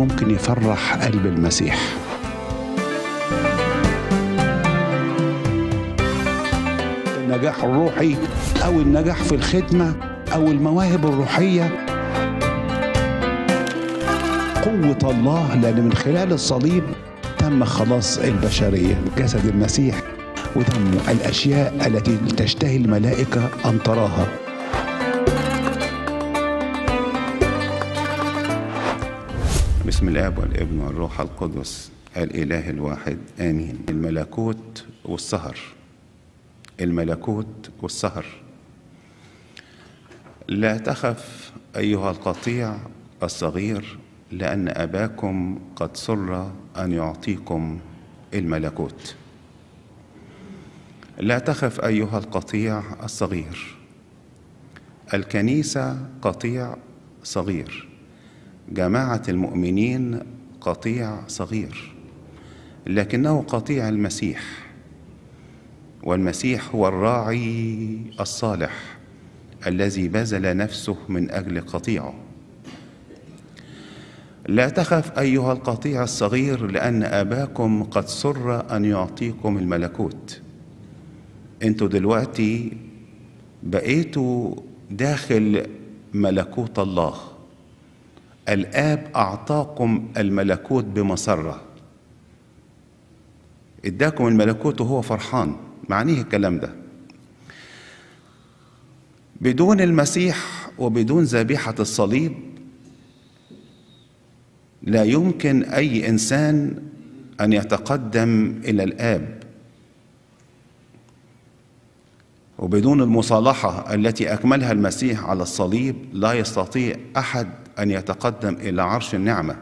ممكن يفرح قلب المسيح النجاح الروحي او النجاح في الخدمه او المواهب الروحيه قوه الله لان من خلال الصليب تم خلاص البشريه جسد المسيح ودمه الاشياء التي تشتهي الملائكه ان تراها بسم الاب والابن والروح القدس الاله الواحد امين الملكوت والسهر الملكوت والسهر لا تخف ايها القطيع الصغير لان اباكم قد سر ان يعطيكم الملكوت لا تخف ايها القطيع الصغير الكنيسه قطيع صغير جماعه المؤمنين قطيع صغير لكنه قطيع المسيح والمسيح هو الراعي الصالح الذي بذل نفسه من اجل قطيعه لا تخف ايها القطيع الصغير لان اباكم قد سر ان يعطيكم الملكوت انتوا دلوقتي بقيتوا داخل ملكوت الله الاب اعطاكم الملكوت بمسره اداكم الملكوت وهو فرحان معنيه الكلام ده بدون المسيح وبدون ذبيحه الصليب لا يمكن اي انسان ان يتقدم الى الاب وبدون المصالحه التي اكملها المسيح على الصليب لا يستطيع احد ان يتقدم الى عرش النعمه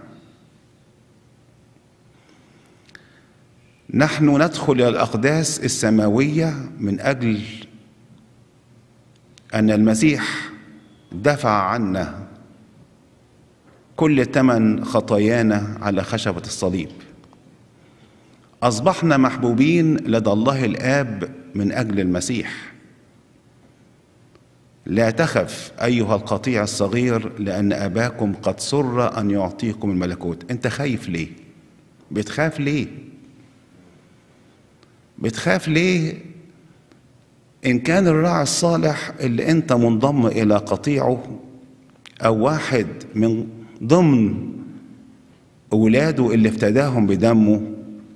نحن ندخل الى الاقداس السماويه من اجل ان المسيح دفع عنا كل ثمن خطايانا على خشبه الصليب اصبحنا محبوبين لدى الله الاب من اجل المسيح لا تخف ايها القطيع الصغير لان اباكم قد سر ان يعطيكم الملكوت انت خايف ليه بتخاف ليه بتخاف ليه ان كان الراعي الصالح اللي انت منضم الى قطيعه او واحد من ضمن اولاده اللي افتداهم بدمه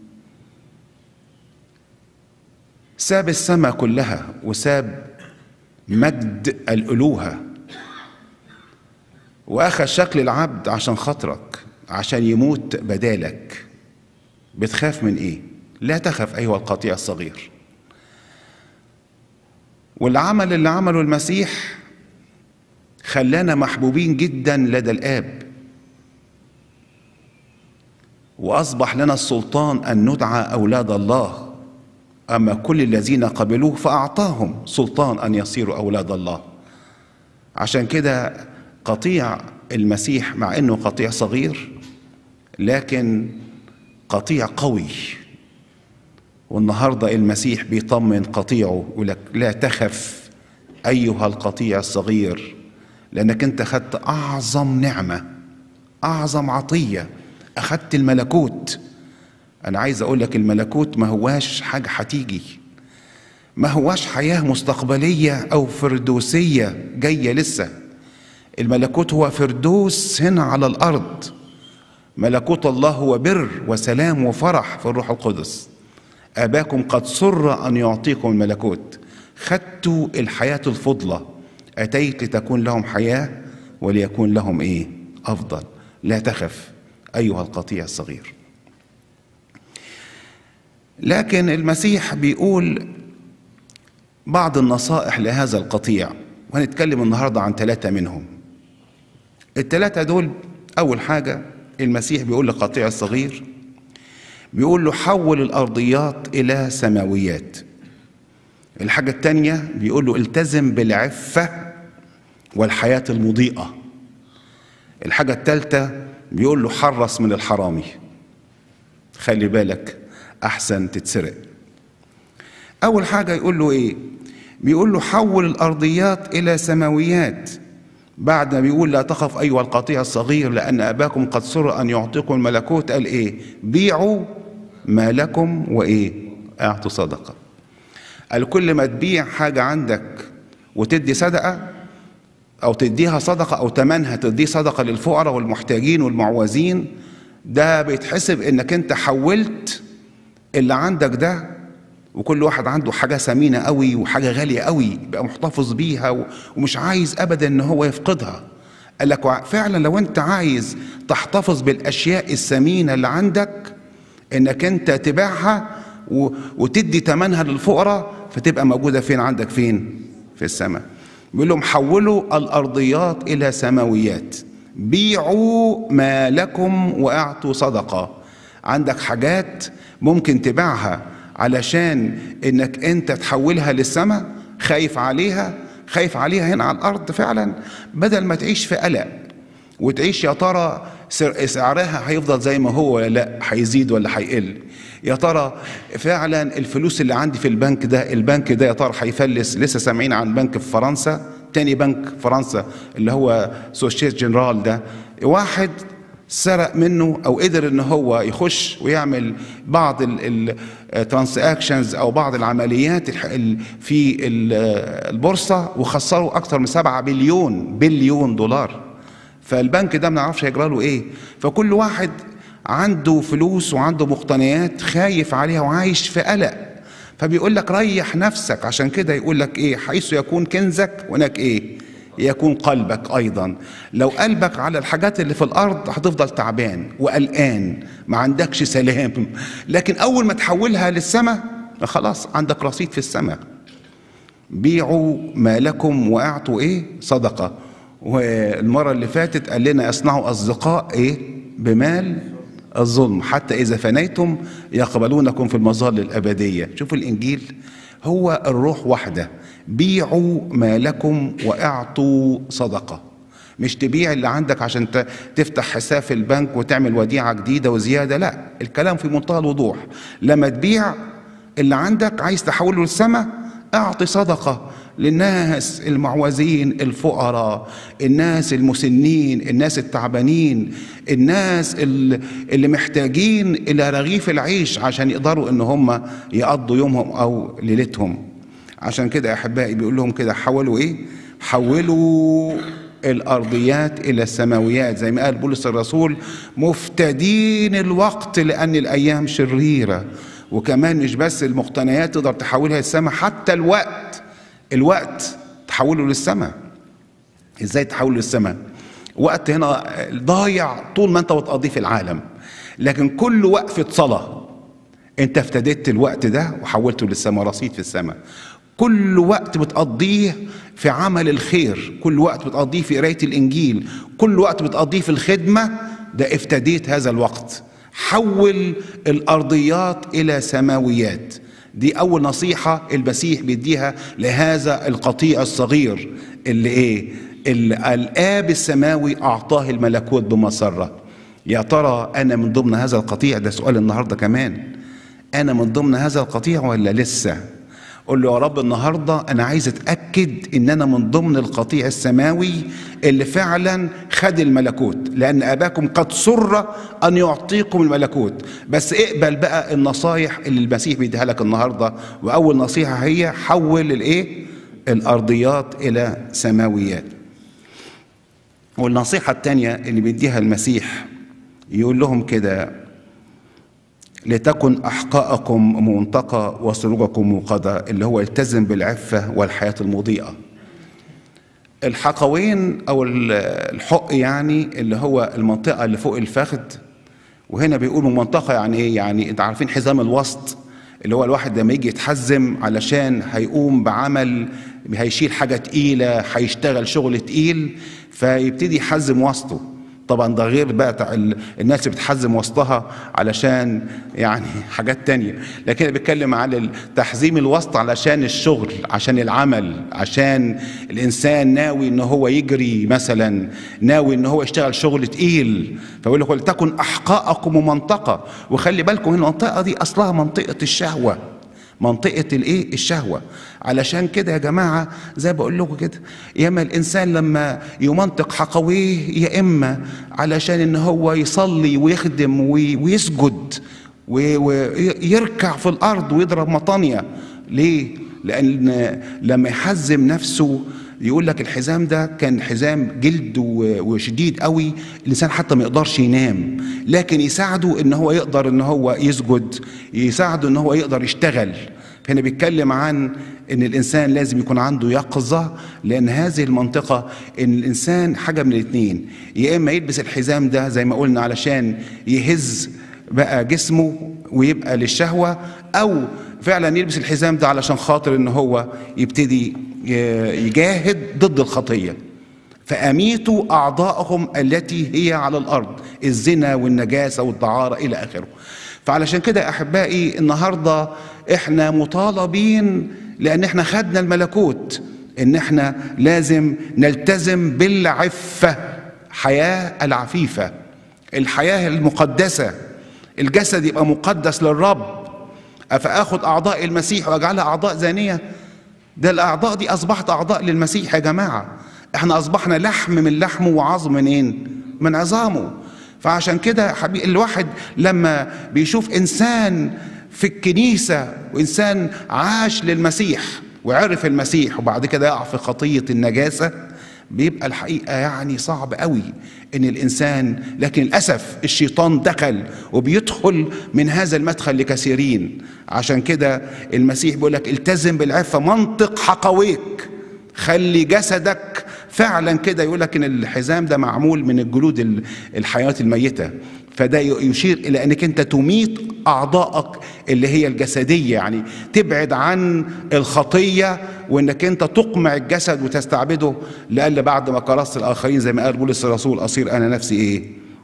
ساب السماء كلها وساب مجد الالوهه واخذ شكل العبد عشان خاطرك عشان يموت بدالك بتخاف من ايه لا تخف ايها القطيع الصغير والعمل اللي عمله المسيح خلانا محبوبين جدا لدى الاب واصبح لنا السلطان ان ندعى اولاد الله اما كل الذين قبلوه فاعطاهم سلطان ان يصيروا اولاد الله عشان كده قطيع المسيح مع انه قطيع صغير لكن قطيع قوي والنهارده المسيح بيطمن قطيعه يقول لك لا تخف ايها القطيع الصغير لانك انت اخذت اعظم نعمه اعظم عطيه اخذت الملكوت انا عايز اقول لك الملكوت ما هواش حاجه هتيجي ما هواش حياه مستقبليه او فردوسيه جايه لسه الملكوت هو فردوس هنا على الارض ملكوت الله هو بر وسلام وفرح في الروح القدس اباكم قد سر ان يعطيكم الملكوت خدتوا الحياه الفضله اتيت لتكون لهم حياه وليكون لهم ايه افضل لا تخف ايها القطيع الصغير لكن المسيح بيقول بعض النصائح لهذا القطيع وهنتكلم النهارده عن ثلاثه منهم الثلاثه دول اول حاجه المسيح بيقول للقطيع الصغير بيقول له حول الارضيات الى سماويات الحاجه الثانيه بيقول له التزم بالعفه والحياه المضيئه الحاجه الثالثه بيقول له حرص من الحرامي خلي بالك احسن تتسرق اول حاجه يقول له ايه بيقول له حول الارضيات الى سماويات بعد ما بيقول لا تخف ايها القطيع الصغير لان اباكم قد سر ان يعطيكم الملكوت قال ايه بيعوا ما لكم وايه اعطوا صدقه قال كل ما تبيع حاجه عندك وتدي صدقه او تديها صدقه او تمنها تديه صدقه للفقراء والمحتاجين والمعوزين ده بيتحسب انك انت حولت اللي عندك ده وكل واحد عنده حاجة ثمينة قوي وحاجة غالية قوي بقى محتفظ بيها ومش عايز أبدا إن هو يفقدها قال لك فعلا لو أنت عايز تحتفظ بالأشياء الثمينة اللي عندك إنك أنت تبيعها وتدي ثمنها للفقراء فتبقى موجودة فين عندك فين في السماء بيقول لهم حولوا الأرضيات إلى سماويات بيعوا ما لكم وأعطوا صدقة عندك حاجات ممكن تبيعها علشان انك انت تحولها للسماء خايف عليها خايف عليها هنا على الارض فعلا بدل ما تعيش في قلق وتعيش يا ترى سعرها هيفضل زي ما هو ولا لا هيزيد ولا هيقل يا ترى فعلا الفلوس اللي عندي في البنك ده البنك ده يا ترى هيفلس لسه سامعين عن بنك في فرنسا تاني بنك فرنسا اللي هو سوشيت جنرال ده واحد سرق منه او قدر ان هو يخش ويعمل بعض الترانزاكشنز او بعض العمليات في البورصه وخسروا اكثر من 7 بليون بليون دولار فالبنك ده ما نعرفش هيجرى له ايه فكل واحد عنده فلوس وعنده مقتنيات خايف عليها وعايش في قلق فبيقول لك ريح نفسك عشان كده يقول لك ايه حيث يكون كنزك هناك ايه يكون قلبك ايضا لو قلبك على الحاجات اللي في الارض هتفضل تعبان وقلقان ما عندكش سلام لكن اول ما تحولها للسماء خلاص عندك رصيد في السماء بيعوا ما لكم واعطوا ايه صدقه والمره اللي فاتت قال لنا اصنعوا اصدقاء ايه بمال الظلم حتى اذا فنيتم يقبلونكم في المظال الابديه شوفوا الانجيل هو الروح واحده بيعوا ما لكم واعطوا صدقه مش تبيع اللي عندك عشان تفتح حساب في البنك وتعمل وديعه جديده وزياده لا الكلام في منتهى الوضوح لما تبيع اللي عندك عايز تحوله للسماء اعطي صدقه للناس المعوزين الفقراء الناس المسنين الناس التعبانين الناس اللي محتاجين الى رغيف العيش عشان يقدروا ان هم يقضوا يومهم او ليلتهم عشان كده يا احبائي بيقول لهم كده حولوا ايه حولوا الارضيات الى السماويات زي ما قال بولس الرسول مفتدين الوقت لان الايام شريره وكمان مش بس المقتنيات تقدر تحولها للسماء حتى الوقت الوقت تحوله للسماء ازاي تحوله للسماء وقت هنا ضايع طول ما انت بتقضيه في العالم لكن كل وقفه صلاه انت افتديت الوقت ده وحولته للسماء رصيد في السماء كل وقت بتقضيه في عمل الخير كل وقت بتقضيه في قرايه الانجيل كل وقت بتقضيه في الخدمه ده افتديت هذا الوقت حول الارضيات الى سماويات دي اول نصيحه المسيح بيديها لهذا القطيع الصغير اللي ايه اللي الاب السماوي اعطاه الملكوت بمسره يا ترى انا من ضمن هذا القطيع ده سؤال النهارده كمان انا من ضمن هذا القطيع ولا لسه قول له يا رب النهارده انا عايز اتاكد ان انا من ضمن القطيع السماوي اللي فعلا خد الملكوت لان اباكم قد سر ان يعطيكم الملكوت بس اقبل بقى النصايح اللي المسيح بيديها لك النهارده واول نصيحه هي حول الايه الارضيات الى سماويات والنصيحه الثانيه اللي بيديها المسيح يقول لهم كده لتكن أحقاءكم منطقة وسروجكم موقدة اللي هو التزم بالعفة والحياة المضيئة الحقوين أو الحق يعني اللي هو المنطقة اللي فوق الفخذ وهنا بيقولوا منطقة يعني إيه يعني أنت عارفين حزام الوسط اللي هو الواحد لما يجي يتحزم علشان هيقوم بعمل هيشيل حاجة تقيلة هيشتغل شغل تقيل فيبتدي يحزم وسطه طبعا ده غير بقى الناس اللي بتحزم وسطها علشان يعني حاجات تانية لكن بيتكلم على تحزيم الوسط علشان الشغل عشان العمل عشان الانسان ناوي ان هو يجري مثلا ناوي ان هو يشتغل شغل تقيل فيقول لك ولتكن احقاءكم منطقه وخلي بالكم هنا المنطقه دي اصلها منطقه الشهوه منطقة الايه الشهوة علشان كده يا جماعة زي بقول لكم كده يا اما الانسان لما يمنطق حقويه يا اما علشان ان هو يصلي ويخدم وي- ويسجد و- ويركع في الارض ويضرب مطانية ليه؟ لان لما يحزم نفسه يقول لك الحزام ده كان حزام جلد و- وشديد قوي الانسان حتى ما يقدرش ينام لكن يساعده ان هو يقدر ان هو يسجد يساعده ان هو يقدر يشتغل هنا بيتكلم عن ان الانسان لازم يكون عنده يقظه لان هذه المنطقه ان الانسان حاجه من الاثنين يا اما يلبس الحزام ده زي ما قلنا علشان يهز بقى جسمه ويبقى للشهوه او فعلا يلبس الحزام ده علشان خاطر ان هو يبتدي ي- يجاهد ضد الخطيه فأميتوا أعضاءهم التي هي على الأرض الزنا والنجاسة والدعارة إلى آخره فعلشان كده يا أحبائي النهاردة إحنا مطالبين لأن إحنا خدنا الملكوت إن إحنا لازم نلتزم بالعفة حياة العفيفة الحياة المقدسة الجسد يبقى مقدس للرب أفأخذ أعضاء المسيح وأجعلها أعضاء زانية ده الأعضاء دي أصبحت أعضاء للمسيح يا جماعة احنا أصبحنا لحم من لحمه وعظم منين من عظامه فعشان كده حبيبي الواحد لما بيشوف إنسان في الكنيسة وإنسان عاش للمسيح وعرف المسيح وبعد كده يقع في خطية النجاسة بيبقى الحقيقة يعني صعب قوي ان الانسان لكن للاسف الشيطان دخل وبيدخل من هذا المدخل لكثيرين عشان كده المسيح بيقول لك التزم بالعفة منطق حقويك خلي جسدك فعلا كده يقول لك ان الحزام ده معمول من الجلود ال- الحيوانات الميته فده ي- يشير الى انك انت تميت اعضائك اللي هي الجسديه يعني تبعد عن الخطيه وانك انت تقمع الجسد وتستعبده لألا بعد ما كرست الاخرين زي ما قال بولس الرسول اصير انا نفسي ايه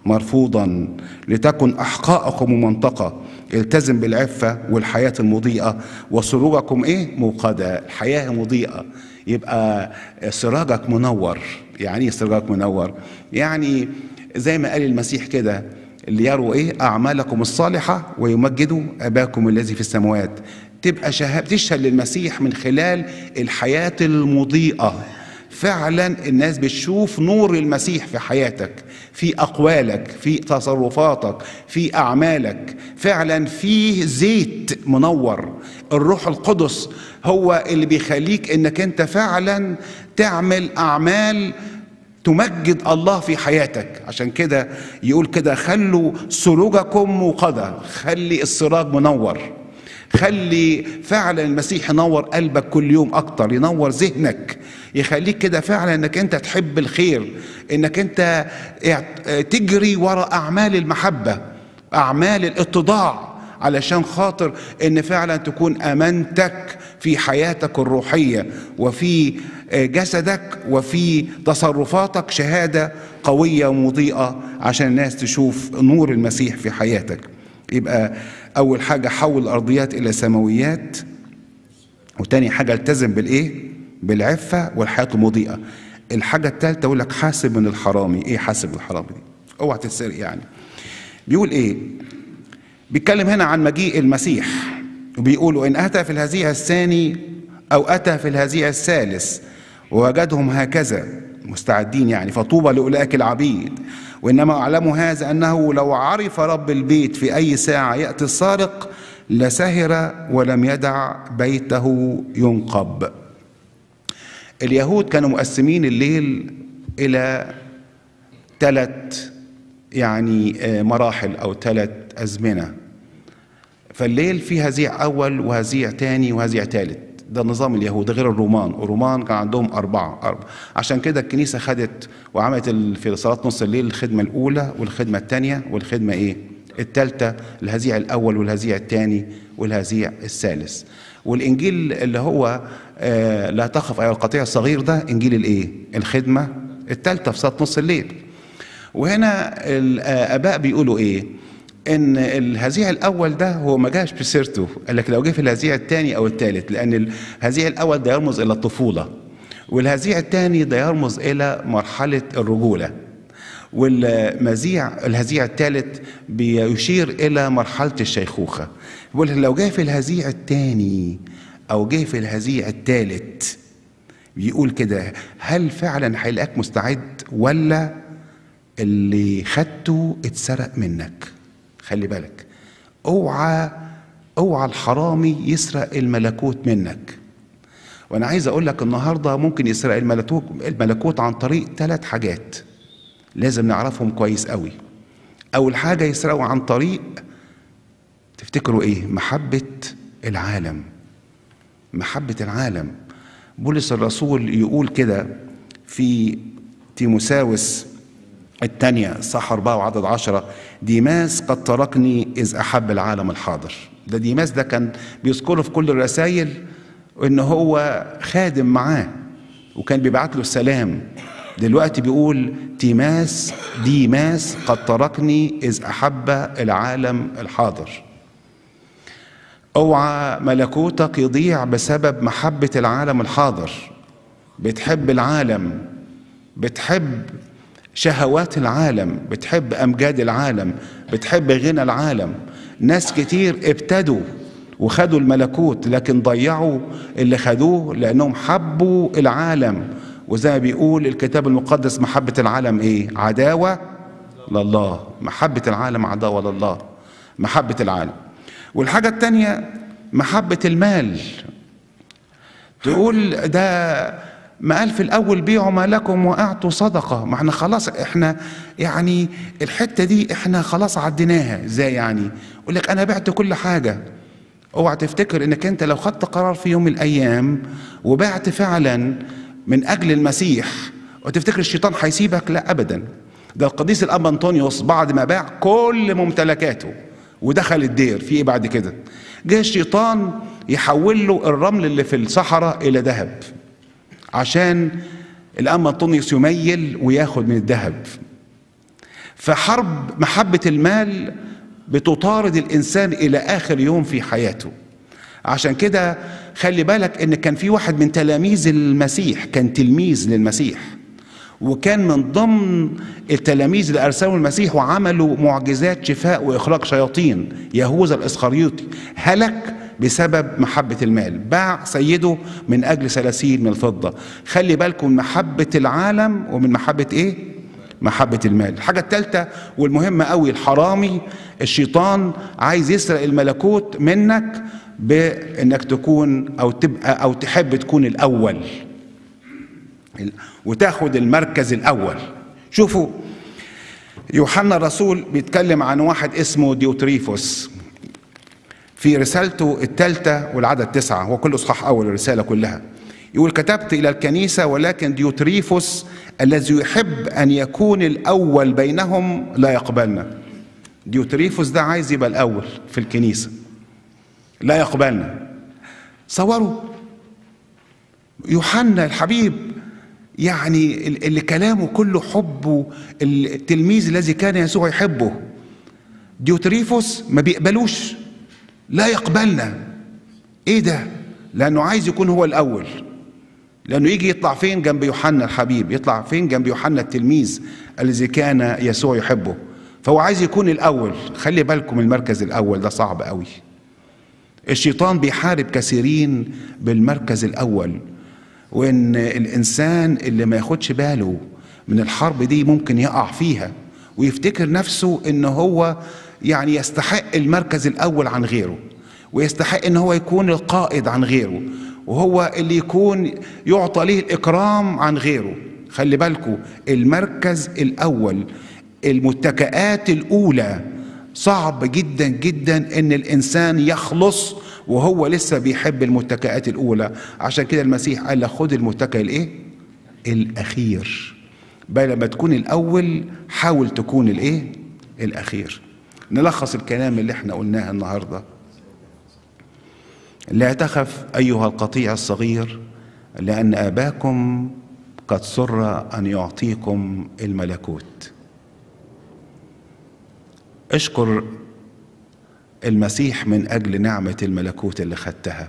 مرفوضا لتكن احقاءكم ممنطقه التزم بالعفه والحياه المضيئه وسروجكم ايه موقده الحياه مضيئه يبقى سراجك منور يعني ايه سراجك منور يعني زي ما قال المسيح كده ليروا ايه اعمالكم الصالحه ويمجدوا اباكم الذي في السماوات تبقى شهاب تشهد للمسيح من خلال الحياه المضيئه فعلا الناس بتشوف نور المسيح في حياتك في اقوالك في تصرفاتك في اعمالك فعلا فيه زيت منور الروح القدس هو اللي بيخليك انك انت فعلا تعمل اعمال تمجد الله في حياتك عشان كده يقول كده خلوا سروجكم موقدة خلي السراج منور خلي فعلا المسيح ينور قلبك كل يوم اكتر ينور ذهنك يخليك كده فعلا انك انت تحب الخير انك انت تجري وراء اعمال المحبه اعمال الاتضاع علشان خاطر ان فعلا تكون امانتك في حياتك الروحيه وفي جسدك وفي تصرفاتك شهاده قويه ومضيئه عشان الناس تشوف نور المسيح في حياتك يبقى اول حاجه حول الارضيات الى سماويات وتاني حاجه التزم بالايه بالعفه والحياه المضيئه الحاجه الثالثه يقول لك حاسب من الحرامي ايه حاسب من الحرامي دي اوعى تتسرق يعني بيقول ايه بيتكلم هنا عن مجيء المسيح وبيقولوا ان اتى في الهزيع الثاني او اتى في الهزيع الثالث ووجدهم هكذا مستعدين يعني فطوبى لاولئك العبيد وانما اعلم هذا انه لو عرف رب البيت في اي ساعه ياتي السارق لسهر ولم يدع بيته ينقب اليهود كانوا مقسمين الليل الى ثلاث يعني مراحل او ثلاث ازمنه فالليل فيه هزيع اول وهزيع تاني وهزيع ثالث ده نظام اليهود غير الرومان الرومان كان عندهم أربعة, أربعة. عشان كده الكنيسة خدت وعملت في صلاة نص الليل الخدمة الأولى والخدمة الثانية والخدمة إيه الثالثة الهزيع الأول والهزيع الثاني والهزيع الثالث والإنجيل اللي هو آه لا تخف أيها القطيع الصغير ده إنجيل الإيه الخدمة الثالثة في صلاة نص الليل وهنا الآباء بيقولوا إيه ان الهزيع الاول ده هو ما جاش بسيرته قال لك لو جه في الهزيع الثاني او الثالث لان الهزيع الاول ده يرمز الى الطفوله والهزيع الثاني ده يرمز الى مرحله الرجوله والمزيع الهزيع الثالث بيشير الى مرحله الشيخوخه بيقول لو جه في الهزيع الثاني او جه في الهزيع الثالث بيقول كده هل فعلا هيلاقيك مستعد ولا اللي خدته اتسرق منك خلي بالك اوعى اوعى الحرامي يسرق الملكوت منك وانا عايز اقول لك النهارده ممكن يسرق الملكوت الملكوت عن طريق ثلاث حاجات لازم نعرفهم كويس قوي اول حاجه يسرقوا عن طريق تفتكروا ايه محبه العالم محبه العالم بولس الرسول يقول كده في تيموساوس الثانية صح أربعة وعدد عشرة ديماس قد تركني إذ أحب العالم الحاضر ده ديماس ده كان بيذكره في كل الرسائل إن هو خادم معاه وكان بيبعت له السلام دلوقتي بيقول تيماس ديماس قد تركني إذ أحب العالم الحاضر اوعى ملكوتك يضيع بسبب محبة العالم الحاضر بتحب العالم بتحب شهوات العالم بتحب امجاد العالم بتحب غنى العالم ناس كتير ابتدوا وخدوا الملكوت لكن ضيعوا اللي خدوه لانهم حبوا العالم وزي ما بيقول الكتاب المقدس محبة العالم ايه عداوة لله محبة العالم عداوة لله محبة العالم والحاجة التانية محبة المال تقول ده ما قال في الاول بيعوا ما لكم واعطوا صدقه ما احنا خلاص احنا يعني الحته دي احنا خلاص عديناها ازاي يعني يقول لك انا بعت كل حاجه اوعى تفتكر انك انت لو خدت قرار في يوم من الايام وبعت فعلا من اجل المسيح وتفتكر الشيطان هيسيبك لا ابدا ده القديس الاب انطونيوس بعد ما باع كل ممتلكاته ودخل الدير في ايه بعد كده جه الشيطان يحول له الرمل اللي في الصحراء الى ذهب عشان الأم أنطونيوس يميل وياخد من الذهب فحرب محبة المال بتطارد الإنسان إلى آخر يوم في حياته عشان كده خلي بالك إن كان في واحد من تلاميذ المسيح كان تلميذ للمسيح وكان من ضمن التلاميذ اللي ارسلوا المسيح وعملوا معجزات شفاء واخراج شياطين يهوذا الاسخريوطي هلك بسبب محبة المال باع سيده من أجل سلاسيل من الفضة خلي بالكم من محبة العالم ومن محبة إيه؟ محبة المال الحاجة الثالثة والمهمة قوي الحرامي الشيطان عايز يسرق الملكوت منك بانك تكون او تبقى او تحب تكون الاول وتاخد المركز الاول شوفوا يوحنا الرسول بيتكلم عن واحد اسمه ديوتريفوس في رسالته الثالثة والعدد تسعة هو كل إصحاح أول الرسالة كلها يقول كتبت إلى الكنيسة ولكن ديوتريفوس الذي يحب أن يكون الأول بينهم لا يقبلنا ديوتريفوس ده عايز يبقى الأول في الكنيسة لا يقبلنا صوروا يوحنا الحبيب يعني اللي كلامه كله حبه التلميذ الذي كان يسوع يحبه ديوتريفوس ما بيقبلوش لا يقبلنا ايه ده لانه عايز يكون هو الاول لانه يجي يطلع فين جنب يوحنا الحبيب يطلع فين جنب يوحنا التلميذ الذي كان يسوع يحبه فهو عايز يكون الاول خلي بالكم المركز الاول ده صعب قوي الشيطان بيحارب كثيرين بالمركز الاول وان الانسان اللي ما ياخدش باله من الحرب دي ممكن يقع فيها ويفتكر نفسه ان هو يعني يستحق المركز الاول عن غيره ويستحق ان هو يكون القائد عن غيره وهو اللي يكون يعطى ليه الاكرام عن غيره خلي بالكم المركز الاول المتكئات الاولى صعب جدا جدا ان الانسان يخلص وهو لسه بيحب المتكئات الاولى عشان كده المسيح قال لك خد المتكئ الايه الاخير بل لما تكون الاول حاول تكون الايه الاخير نلخص الكلام اللي احنا قلناه النهارده لا تخف ايها القطيع الصغير لان اباكم قد سر ان يعطيكم الملكوت اشكر المسيح من اجل نعمه الملكوت اللي خدتها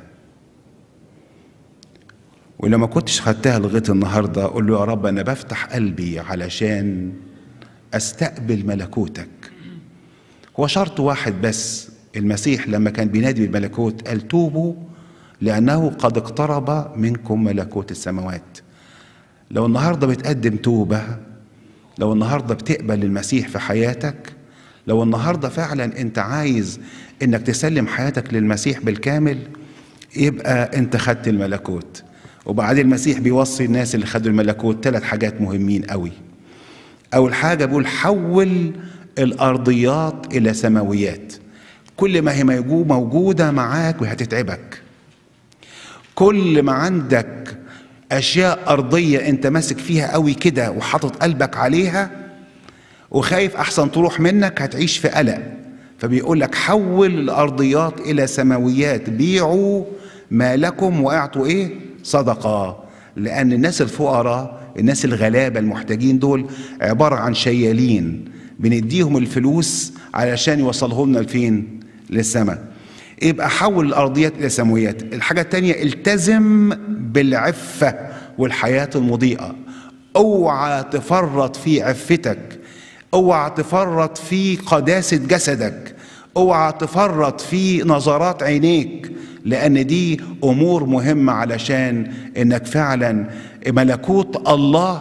ولما كنتش خدتها لغايه النهارده اقول له يا رب انا بفتح قلبي علشان استقبل ملكوتك هو شرط واحد بس المسيح لما كان بينادي بالملكوت قال توبوا لانه قد اقترب منكم ملكوت السماوات لو النهارده بتقدم توبه لو النهارده بتقبل المسيح في حياتك لو النهارده فعلا انت عايز انك تسلم حياتك للمسيح بالكامل يبقى انت خدت الملكوت وبعدين المسيح بيوصي الناس اللي خدوا الملكوت ثلاث حاجات مهمين قوي اول حاجه بيقول حول الارضيات الى سماويات كل ما هي موجوده معاك وهتتعبك كل ما عندك اشياء ارضيه انت ماسك فيها قوي كده وحاطط قلبك عليها وخايف احسن تروح منك هتعيش في قلق فبيقول لك حول الارضيات الى سماويات بيعوا ما لكم واعطوا ايه صدقه لان الناس الفقراء الناس الغلابه المحتاجين دول عباره عن شيالين بنديهم الفلوس علشان يوصلهم لنا لفين للسماء يبقى حول الارضيات الى سماويات الحاجه الثانيه التزم بالعفه والحياه المضيئه اوعى تفرط في عفتك اوعى تفرط في قداسه جسدك اوعى تفرط في نظرات عينيك لان دي امور مهمه علشان انك فعلا ملكوت الله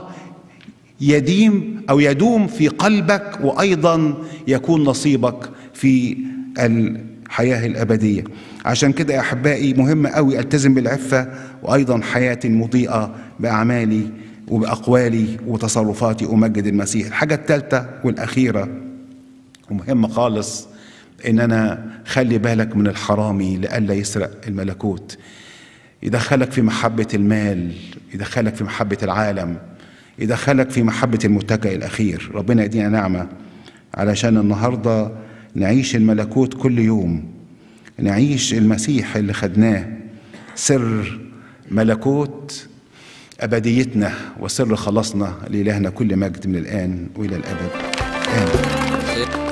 يديم او يدوم في قلبك وايضا يكون نصيبك في الحياه الابديه عشان كده يا احبائي مهم قوي التزم بالعفه وايضا حياتي المضيئه باعمالي وباقوالي وتصرفاتي امجد المسيح الحاجه الثالثه والاخيره ومهمه خالص ان انا خلي بالك من الحرامي لئلا يسرق الملكوت يدخلك في محبه المال يدخلك في محبه العالم يدخلك في محبه المتكئ الاخير ربنا يدينا نعمه علشان النهارده نعيش الملكوت كل يوم نعيش المسيح اللي خدناه سر ملكوت ابديتنا وسر خلاصنا لالهنا كل مجد من الان والى الابد امين